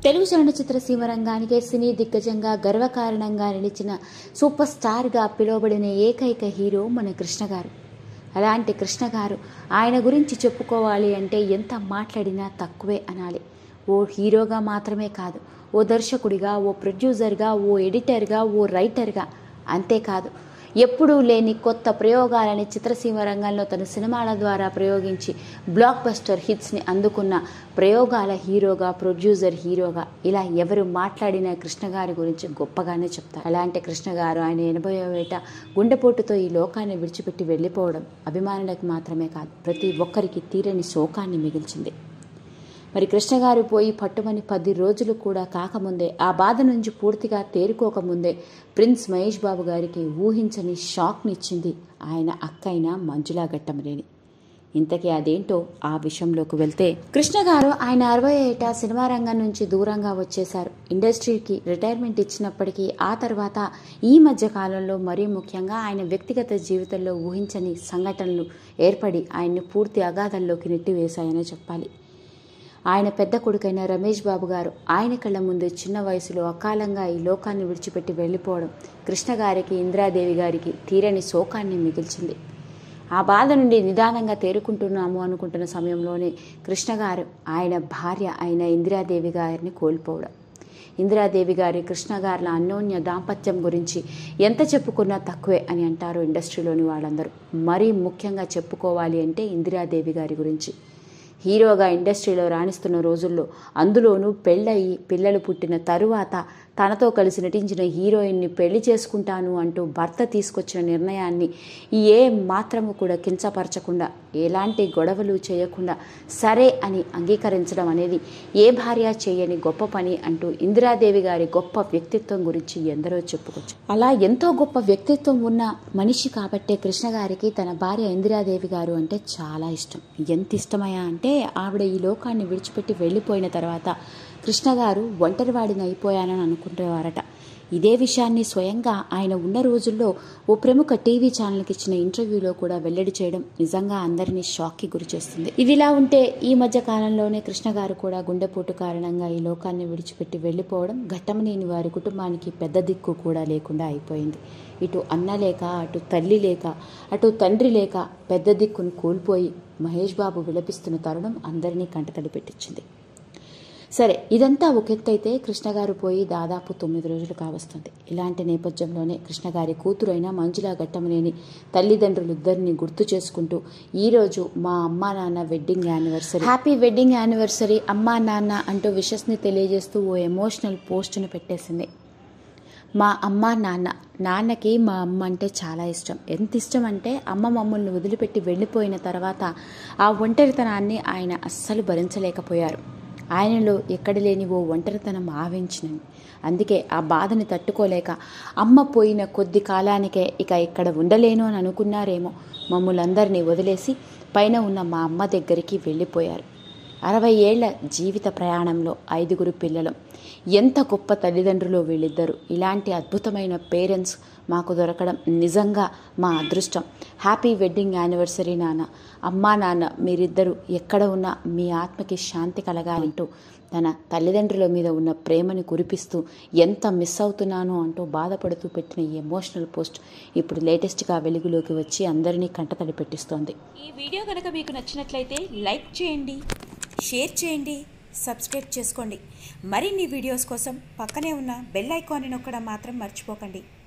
తెలుగు చలనచిత్ర సీమ రంగానికే సినీ దిగ్గజంగా గర్వకారణంగా నిలిచిన సూపర్ స్టార్గా పిలువబడిన ఏకైక హీరో మన కృష్ణ గారు అలాంటి కృష్ణ గారు ఆయన గురించి చెప్పుకోవాలి అంటే ఎంత మాట్లాడినా తక్కువే అనాలి ఓ హీరోగా మాత్రమే కాదు ఓ దర్శకుడిగా ఓ ప్రొడ్యూసర్గా ఓ ఎడిటర్గా ఓ రైటర్గా అంతేకాదు ఎప్పుడూ లేని కొత్త ప్రయోగాలని చిత్రసీమ రంగంలో తన సినిమాల ద్వారా ప్రయోగించి బ్లాక్ బస్టర్ హిట్స్ని అందుకున్న ప్రయోగాల హీరోగా ప్రొడ్యూసర్ హీరోగా ఇలా ఎవరు మాట్లాడినా కృష్ణ గారి గురించి గొప్పగానే చెప్తారు అలాంటి కృష్ణ గారు ఆయన ఎనభైవ ఏట గుండెపోటుతో ఈ లోకాన్ని విడిచిపెట్టి వెళ్ళిపోవడం అభిమానులకు మాత్రమే కాదు ప్రతి ఒక్కరికి తీరని శోకాన్ని మిగిల్చింది మరి కృష్ణ గారు పోయి పట్టుమని పది రోజులు కూడా కాకముందే ఆ బాధ నుంచి పూర్తిగా తేరుకోకముందే ప్రిన్స్ మహేష్ బాబు గారికి ఊహించని షాక్నిచ్చింది ఆయన అక్కైన మంజులా ఘట్టమనేని ఇంతకీ అదేంటో ఆ విషయంలోకి వెళ్తే కృష్ణ గారు ఆయన అరవై ఏట సినిమా రంగం నుంచి దూరంగా వచ్చేశారు ఇండస్ట్రీకి రిటైర్మెంట్ ఇచ్చినప్పటికీ ఆ తర్వాత ఈ మధ్య కాలంలో మరీ ముఖ్యంగా ఆయన వ్యక్తిగత జీవితంలో ఊహించని సంఘటనలు ఏర్పడి ఆయన్ని పూర్తి అగాధంలోకి నెట్టివేశాయనే చెప్పాలి ఆయన పెద్ద కొడుకైన రమేష్ బాబు గారు ఆయన కళ్ళ ముందు చిన్న వయసులో అకాలంగా ఈ లోకాన్ని విడిచిపెట్టి వెళ్ళిపోవడం కృష్ణ గారికి ఇందిరాదేవి గారికి తీరని శోకాన్ని మిగిల్చింది ఆ బాధ నుండి నిదానంగా తేరుకుంటున్నాము అనుకుంటున్న సమయంలోనే కృష్ణ గారు ఆయన భార్య అయిన ఇందిరాదేవి గారిని కోల్పోవడం ఇందిరాదేవి గారి కృష్ణ గారుల అన్యోన్య దాంపత్యం గురించి ఎంత చెప్పుకున్నా తక్కువే అని అంటారు ఇండస్ట్రీలోని వాళ్ళందరూ మరీ ముఖ్యంగా చెప్పుకోవాలి అంటే ఇందిరాదేవి గారి గురించి హీరోగా ఇండస్ట్రీలో రాణిస్తున్న రోజుల్లో అందులోనూ పెళ్ళయి పిల్లలు పుట్టిన తరువాత తనతో కలిసి నటించిన హీరోయిన్ని పెళ్లి చేసుకుంటాను అంటూ భర్త తీసుకొచ్చిన నిర్ణయాన్ని ఏ మాత్రము కూడా కించపరచకుండా ఎలాంటి గొడవలు చేయకుండా సరే అని అంగీకరించడం అనేది ఏ భార్య చేయని గొప్ప పని అంటూ ఇందిరాదేవి గారి గొప్ప వ్యక్తిత్వం గురించి ఎందరో చెప్పుకోవచ్చు అలా ఎంతో గొప్ప వ్యక్తిత్వం ఉన్న మనిషి కాబట్టే కృష్ణ గారికి తన భార్య ఇందిరాదేవి గారు అంటే చాలా ఇష్టం ఎంత ఇష్టమయ్యా అంటే ఆవిడ ఈ లోకాన్ని విడిచిపెట్టి వెళ్ళిపోయిన తర్వాత కృష్ణ గారు ఒంటరివాడిని అయిపోయానని అనుకుంటేవారట ఇదే విషయాన్ని స్వయంగా ఆయన ఉన్న రోజుల్లో ఓ ప్రముఖ టీవీ ఛానల్కి ఇచ్చిన ఇంటర్వ్యూలో కూడా వెల్లడి చేయడం నిజంగా అందరినీ షాక్కి గురి చేస్తుంది ఇదిలా ఉంటే ఈ మధ్య కాలంలోనే కృష్ణ గారు కూడా గుండెపోటు కారణంగా ఈ లోకాన్ని విడిచిపెట్టి వెళ్ళిపోవడం ఘట్టమనేని వారి కుటుంబానికి పెద్ద దిక్కు కూడా లేకుండా అయిపోయింది ఇటు అన్న లేక అటు తల్లి లేక అటు తండ్రి లేక పెద్ద దిక్కును కోల్పోయి మహేష్ బాబు విలపిస్తున్న తరుణం అందరినీ కంటతడి పెట్టించింది సరే ఇదంతా ఒక ఎత్తైతే కృష్ణగారు పోయి దాదాపు తొమ్మిది రోజులు కావస్తుంది ఇలాంటి నేపథ్యంలోనే కృష్ణగారి కూతురైన మంజులా ఘట్టమనేని తల్లిదండ్రులు ఇద్దరిని గుర్తు చేసుకుంటూ ఈరోజు మా అమ్మా నాన్న wedding anniversary happy wedding anniversary అమ్మా నాన్న అంటూ విషస్ని తెలియజేస్తూ ఓ ఎమోషనల్ పోస్టును పెట్టేసింది మా అమ్మ నాన్న నాన్నకి మా అమ్మ అంటే చాలా ఇష్టం ఎంత ఇష్టం అంటే అమ్మ మమ్మల్ని వదిలిపెట్టి వెళ్ళిపోయిన తర్వాత ఆ ఒంటరితనాన్ని ఆయన అస్సలు భరించలేకపోయారు ఆయనలో ఎక్కడ లేని ఓ ఒంటరితనం ఆవించినవి అందుకే ఆ బాధని తట్టుకోలేక అమ్మ పోయిన కొద్ది కాలానికే ఇక ఇక్కడ ఉండలేను అని అనుకున్నారేమో మమ్మల్ందరినీ వదిలేసి పైన ఉన్న మా అమ్మ దగ్గరికి వెళ్ళిపోయారు అరవై ఏళ్ల జీవిత ప్రయాణంలో ఐదుగురు పిల్లలు ఎంత గొప్ప తల్లిదండ్రులు వీళ్ళిద్దరు ఇలాంటి అద్భుతమైన పేరెంట్స్ మాకు దొరకడం నిజంగా మా అదృష్టం హ్యాపీ వెడ్డింగ్ యానివర్సరీ నాన్న అమ్మా నాన్న మీరిద్దరూ ఎక్కడ ఉన్నా మీ ఆత్మకి శాంతి కలగాలంటూ తన తల్లిదండ్రుల మీద ఉన్న ప్రేమని కురిపిస్తూ ఎంత మిస్ అవుతున్నానో అంటూ బాధపడుతూ పెట్టిన ఈ ఎమోషనల్ పోస్ట్ ఇప్పుడు లేటెస్ట్గా వెలుగులోకి వచ్చి అందరినీ కంటతడి పెట్టిస్తోంది ఈ వీడియో కనుక మీకు నచ్చినట్లయితే లైక్ చేయండి షేర్ చేయండి సబ్స్క్రైబ్ చేసుకోండి మరిన్ని వీడియోస్ కోసం పక్కనే ఉన్న బెల్ ఐకాన్ని నొక్కడం మాత్రం మర్చిపోకండి